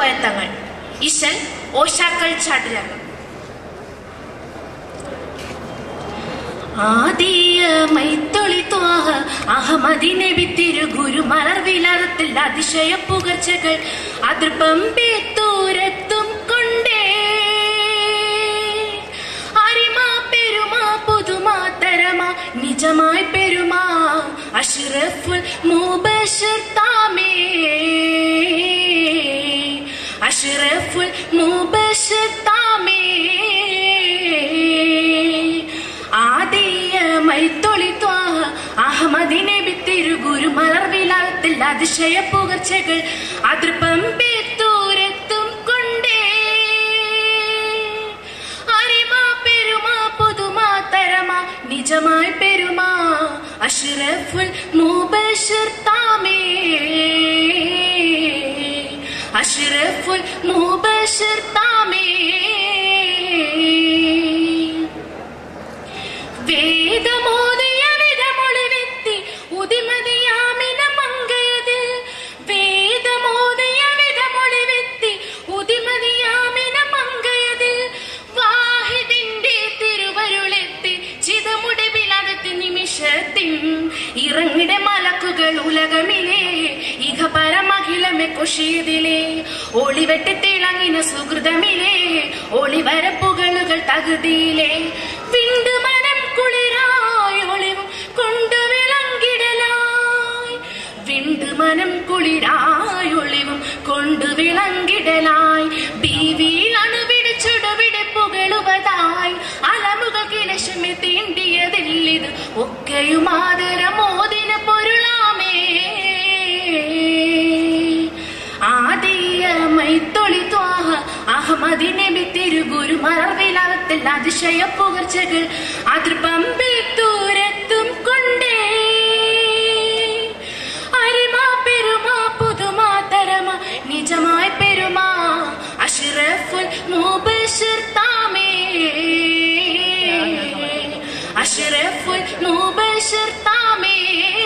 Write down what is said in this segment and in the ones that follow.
പോയത്തങ്ങൾ ഇശൽ ഓഷാക്കൾ ചാട്ടുരാഗം ആദിയമൈത്തൊളി ത്വാഹ അഹമ്മദിനെ വിത്തിരു ഗുരു മലർവിലാരത്തിൽ അതിശയ പുകർച്ചകൾ അതൃപ്പം പേത്തൂരത്തും കൊണ്ടേ അരിമാ പെരുമാ പുതുമാ തരമാ നിജമായി പെരുമാ അഷ്റഫുൽ മുബഷിർ താമേ അഷ്റഫുൽ മുബഷിർ താമേ ആദിയമൈത്തൊളി ത്വാഹ അഹമ്മദിനെ വിത്തിരു ഗുരു മലർവിലാത്തിൽ അതിശയ പുകർച്ചകൾ അതൃപ്പം പേത്തൂരത്തും കൊണ്ടേ അരിമാ പെരുമാ പുതുമാ തരമാ നിജമായി പെരുമാ അഷ്റഫുൽ മുബഷിർ താമേ അഷ്റഫുൽ മുബഷിർ താമേ വേദമോദിയ വിധമൊളിവെത്തി ഉദിമതിയാമിന മങ്കയത് വേദമോദിയ വിധമൊളിവെത്തി ഉദിമതിയാമിന മങ്കയത് വാഹിദിന്റെ തിരുവരുളെത്തി ചിതമുടവിലകത്ത് നിമിഷത്തിൻ ഇറങ്ങിടെ മലക്കുകൾ ഉലകമിലെ ഇഹ പരമഖിലമെ കൊഷിയതിലെ ഒളിവെട്ടി തിളങ്ങിന സുഹൃതമിലെ ഒളിവരപ്പുകളുകൾ തകുതിയിലെ വിണ്ടു മനം കുളിരായി ഒളിവും കൊണ്ടു വിളങ്കിടലായി വിണ്ടു മനം കുളിരായി ഒളിവും കൊണ്ടു വിളങ്കിടലായി ബീവിയിലാണ് വിടിച്ചുടുവിടിപ്പുകളുവതായി അലമുകൾ കിലശമെ തീണ്ടിയതില്ലിത് ഒക്കെയും ആദരമോദിന പൊരുളാമേ ആദിയമൈത്തൊളി ത്വാഹ അഹമ്മദിനെ വിത്തിരു ഗുരു മലർവിലാത്തിൽ അതിശയ പുകർച്ചകൾ അതിർപ്പമ്പിൽ ദൂരത്തും കൊണ്ടേ അരിമാ പെരുമാ പുതുമാ തരമാ നിജമായി പെരുമാ അഷ്റഫുൽ മുബഷിർ താമേ അഷ്റഫുൽ മുബഷിർ താമേ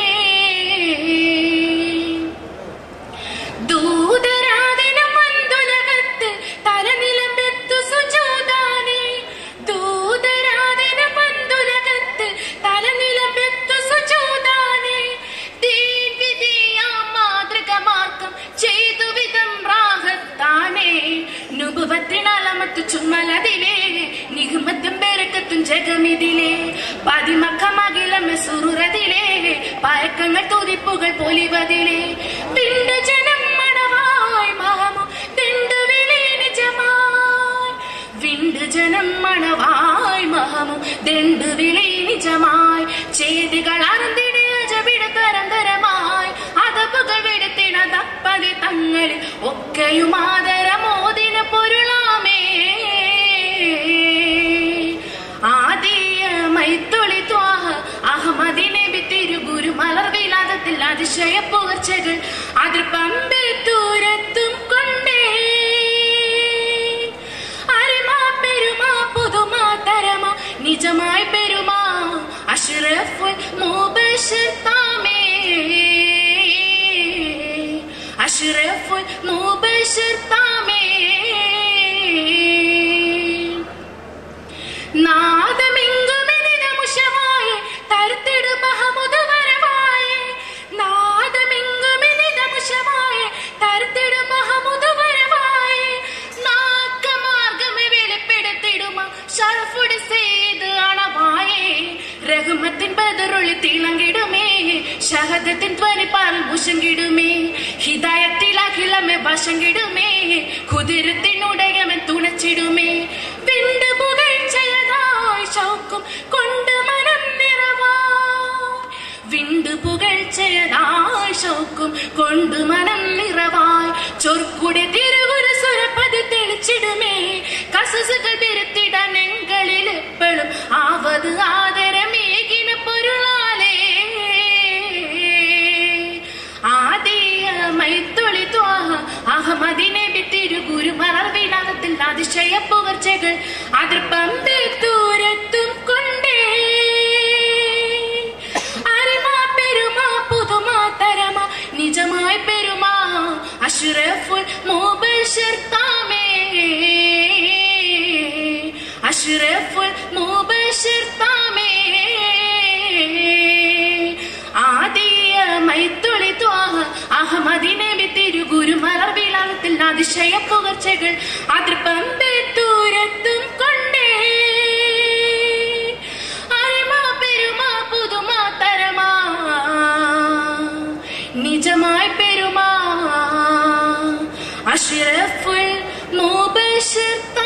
ദൂതരാദിനം വന്തുലകത്ത് തലനിലമ്പെത്തു സുജൂദാനെ ദൂതരാദിനം വന്തുലകത്ത് തലനിലമ്പെത്തു സുജൂദാനെ ദീൻ വിധിയാ മാതൃക മാർക്കം ചെയ്തു വിധം റാഹത്താനേ നുപുവത്തിനലമത്തു ചുമ്മലതിലേ നിഗമത്തും പെരുക്കത്തും ജഗമിതിലേ പതിമക്കമകിലമ സുറുറതിലേ പയക്കങ്ങൾ തുതിപ്പുകൾ പൊലിവതിലേ പിണ്ട ജനം മണവായി മഹമു തിണ്ടു വിളി നിജമായി വിണ്ട് ജനം മണവായി മഹമു ദണ്ട് വിളി നിജമായി ചെയ്തികൾ അറന്തിട് അജബിട തരന്തരമായി അതപ്പുകൾ വെടുത്തിട തപ്പതി തങ്ങളിൽ ഒക്കെയും ആദരമോദിന പൊരുളാമേ ആദിയമൈത്തൊളി ത്വാഹ അഹമ്മദിനെ വിത്തിരു ഗുരു മലർവിലാദത്തിൽ അതിശയ പുകർച്ചകൾ അതിർപ്പമ്പിൽ ദൂരത്തും കൊണ്ടേ അരിമാ പെരുമാ പുതുമാ തരമാ നിജമായി പെരുമാ അഷ്റഫുൽ മുബഷിർ താമേ അഷ്റഫുൽ മുബഷിർ താമേ നാദമെങ്കുമെനിതമുഷമായ തരുത്തിടു മഹമുദ് വരവായ നാദമെങ്കുമെനിതമുഷമായ തരുത്തിടു മഹമുദ് വരവായ നാക്കമാർഗമെ വെളിപ്പെടുത്തിടുമ ഷറഫുട് ചെയ്ത് അണവായേ രഘുമത്തിൻ ബദറുള്ളി തിളങ്ങിടുമേ ഷഹദത്തിൻ ധ്വനിപ്പാൽ മുഷങ്കിടുമേ ഹിദായത്തിൽ അഖിലമെ വശങ്കിടുമേ കുതിരത്തിനുടയമൻ തുണച്ചിടുമേ വിണ്ട് പുകഴ്ചയതായി ശൗക്കും കൊണ്ട് മനം നിറവായി വിണ്ട് പുകഴ്ചയതായി ശൗക്കും കൊണ്ട് മനം നിറവായി ചൊർക്കുടെ തിരുവുരു സുരപ്പത് തെളിച്ചിടുമേ കസസുകൾ തിരുത്തിടാൻ എങ്ങളിൽ എപ്പോഴും ആവത് ആദരമേകിന പൊരുളാലേ ആദിയമൈത്തൊളി ത്വാഹ അഹമ്മദിനെ വിത്തിരു ഗുരു മലർവിനാദത്തിൽ അതിശയ പുകർച്ചകൾ അതിർപ്പമ്പിൽ ദൂരത്തും കൊണ്ടേ അരിമാ പെരുമാ പുതുമാ തരമാ നിജമായി പെരുമാ അഷ്റഫുൽ മുബഷിർ താമേ അഷ്റഫുൽ മുബഷിർ താമേ ആദിയ മൈത്തുളി ത്വാഹ അഹമ്മദിനെ തിരു ഗുരുമലർ വിലാസത്തിൽ അതിശയ പുകർച്ചകൾ അതിർപ്പമ്പേ ദൂരത്തും കൊണ്ടേ അരിമാ പെരുമാ പുതുമാ തരമാ നിജമായി പെരുമാ അഷ്റഫുൽ മുബഷിർ